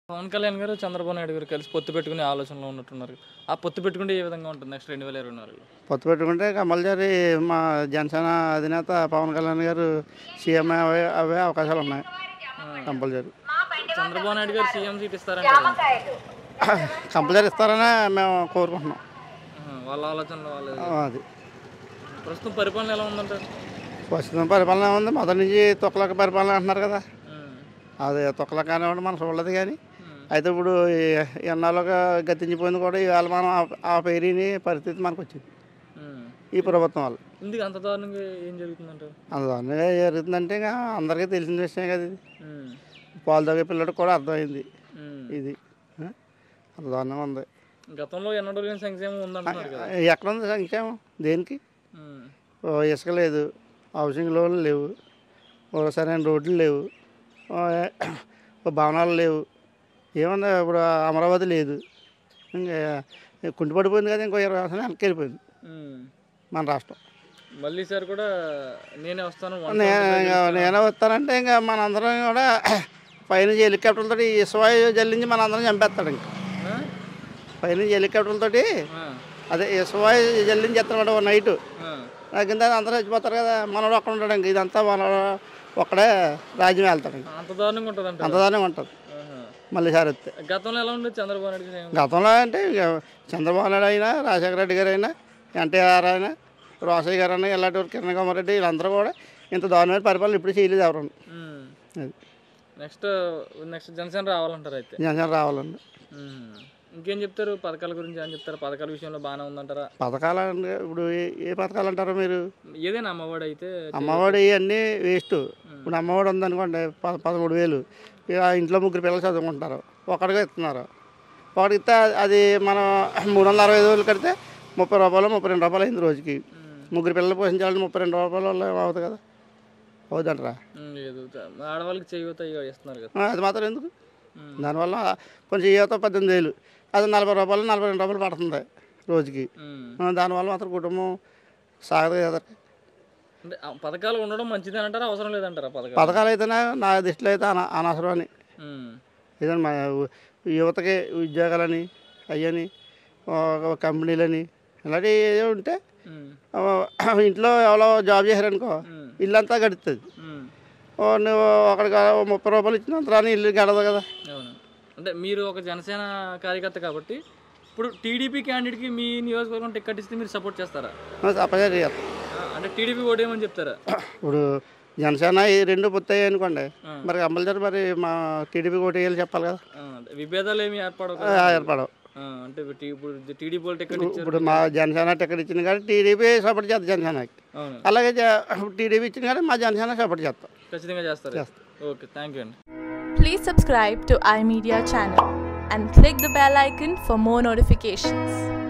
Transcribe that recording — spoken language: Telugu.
పవన్ కళ్యాణ్ గారు చంద్రబాబు నాయుడు గారు కలిసి పొత్తు పెట్టుకునే ఆలోచనలో ఉన్నట్టున్నారు ఆ పొత్తు పెట్టుకుంటే ఏ విధంగా ఉంటుంది నెక్స్ట్ రెండు వేల ఇరవై నాలుగులో పొత్తు పెట్టుకుంటే కమల్జారి మా జనసేన అధినేత పవన్ కళ్యాణ్ గారు సీఎం అవే అవే అవకాశాలు ఉన్నాయి కంపల్సరీ చంద్రబాబు నాయుడు గారు సీఎం సీట్ ఇస్తారంటారు కంపల్సరీ ఇస్తారనే మేము కోరుకుంటున్నాం వాళ్ళ ఆలోచనలో వాళ్ళ ఆ, అది ప్రస్తుతం పరిపాలన ఎలా ఉందంటారు ప్రస్తుతం పరిపాలన ఉంది మొదటి నుంచి తొక్కలక పరిపాలన అంటున్నారు కదా ఉమ్. అది తొక్కల కానివ్వండి మనం చూడలేదు కానీ ఉమ్. అయితే ఇప్పుడు ఈ- ఎన్నాళ్ళుగా గతించిపోయింది కూడా ఇవాళ మనం ఆ- ఆ పేరుని పరిస్థితి మనకు వచ్చింది ఉమ్. ఈ ప్రభుత్వం వల్ల ఎందుకు అంత దారుణంగా ఏం జరుగుతుందంటారు అందువల్ల జరుగుతుందంటే ఇంకా అందరికీ తెలిసిన విషయం కదా ఇది ఉమ్. పాలు తాగే పిల్లడికి కూడా అర్థమైంది ఉమ్. ఇది ఆ? అంత దారుణంగా ఉంది గతంలో ఎన్నడూ లేని సంక్షేమం ఉందంటున్నారు కదా ఎక్కడ ఉంది సంక్షేమం దేనికి ఉమ్. ఓ ఇసుక లేదు హౌసింగ్ లోన్లు లేవు ఓ సరైన రోడ్లు లేవు ఓ ఓ భవనాలు లేవు ఏమన్నా ఇప్పుడు అమరావతి లేదు ఇంకా కుంటి పడిపోయింది కదా ఇంకో ఇరవై సంవత్సరాలు వెనక్కి వెళ్ళిపోయింది ఉమ్. మన రాష్ట్రం మళ్ళీ సార్ కూడా నేనే వస్తాను వంట నేను ఇంకా నేనే వస్తానంటే ఇంకా మనందరం కూడా పైనుంచి హెలికాప్టర్లతో ఇసువాయు జల్లించి మనందరం చంపేస్తాడు ఇంకా ఆ? పైనుంచి హెలికాప్టర్లతోటి ఆ. అదే ఇసువాయు జల్లించి చేస్తాడు ఓ నైటు ఆ. ఆ కింద అందరూ చచ్చిపోతారు కదా మనోడు అక్కడ ఉంటాడు ఇంక ఇదంతా మనోడు ఒక్కడే రాజ్యం వెళ్తాడు ఇంక అంత దారుణంగా ఉంటుంది అంటారు అంతదానే ఉంటుంది మళ్ళీ సారి వస్తే గతంలో ఎలా ఉండేది చంద్రబాబు నాయుడు గారు? గతంలో అంటే ఇక చంద్రబాబు నాయుడు అయినా రాజశేఖర రెడ్డి గారు అయినా ఎన్టీఆర్ అయినా రోసయ్య గారు అయినా ఇలాంటి వారు కిరణ్ కుమార్ రెడ్డి వీళ్ళందరూ కూడా ఇంత దారుణమైన పరిపాలన ఇప్పుడు చేయలేదు ఎవరు ఉమ్. అది నెక్స్ట్ నెక్స్ట్ జనసేన రావాలంటారు అయితే జనసేన రావాలండి ఉమ్. ఇంకేం చెప్తారు పథకాల గురించి ఏం చెప్తారు పథకాల విషయంలో బాగానే ఉందంటారా పథకాలు అంటే ఇప్పుడు ఏ- ఏ పథకాలు అంటారు మీరు ఏదైనా అమ్మఒడి అయితే అమ్మఒడి ఇవన్నీ వేస్ట్ ఇప్పుడు అమ్మఒడి ఉందనుకోండి ప పదమూడు వేలు ఇక ఇంట్లో ముగ్గురు పిల్లలు చదువుకుంటారు ఒకటిగా ఇస్తున్నారు ఒకటి ఇస్తే అది మనం మూడు వందల అరవై ఐదు వేలు కడితే ముప్పై రూపాయలు ముప్పై రెండు రూపాయలు అయింది రోజుకి ముగ్గురు పిల్లలు పోషించాలంటే ముప్పై రెండు రూపాయలు వల్ల అవుతుంది కదా అవుతుంటారా ఉమ్, లేదు ఆడవాళ్ళకి చేయూత ఇక ఇస్తున్నారు కదా అది మాత్రం ఎందుకు దానివల్ల కొంచెం యువత పద్దెనిమిది వేలు అది నలభై రూపాయలు నలభై రెండు రూపాయలు పడుతుంది రోజుకి ఉమ్. ఆ, దానివల్ల మాత్రం కుటుంబం సాగదు కదా అంటే ఆ పథకాలు ఉండడం మంచిది అంటారా అవసరం లేదంటారా పథకాలు పథకాలు అయితేనే నా దృష్టిలో అయితే అన అనవసరం అని ఉమ్. ఏదైనా మా యువతకి ఉద్యోగాలని అయ్యని కంపెనీలని ఇలాంటివి ఏదో ఉంటే ఉమ్. ఆ, ఇంట్లో ఎవరో జాబ్ చేశారనుకో ఉమ్. ఇల్లంతా గడుస్తుంది ఉమ్. ఓ నువ్వు ఒకడికి ఓ ముప్పై రూపాయలు ఇచ్చినంత రాని ఇల్లు గడదు కదా అవును అంటే మీరు ఒక జనసేన కార్యకర్త కాబట్టి ఇప్పుడు టీడీపీ క్యాండిడేట్కి మీ నియోజకవర్గం టికెట్ ఇస్తే మీరు సపోర్ట్ చేస్తారా తప్పగా చేస్తాం ఆ, అంటే టీడీపీ ఓటేయమని చెప్తారా ఇప్పుడు జనసేన ఈ రెండు పుత్తాయి అనుకోండి మరి కంపల్సరీ మరి మా టీడీపీ ఓటు వేయాలి చెప్పాలి కదా ఆ, అంటే విభేదాలు ఏమి ఏర్పడవు కదా? ఆ, ఏర్పడవు ఆ, అంటే ఇప్పుడు టీ- ఇప్పుడు టీడీపీ వాళ్ళు టికెట్ ఇచ్చారు ఇప్పుడు మా జనసేన టికెట్ ఇచ్చింది కానీ టీడీపీ సపోర్ట్ చేస్తాం జనసేనకి అవును అలాగే జ- టీడీపీ ఇచ్చింది కానీ మా జనసేన సపోర్ట్ చేస్తాం ఖచ్చితంగా చేస్తారు ఓకే థ్యాంక్ యూ అండి Please subscribe to iMedia channel and click the bell icon for more notifications.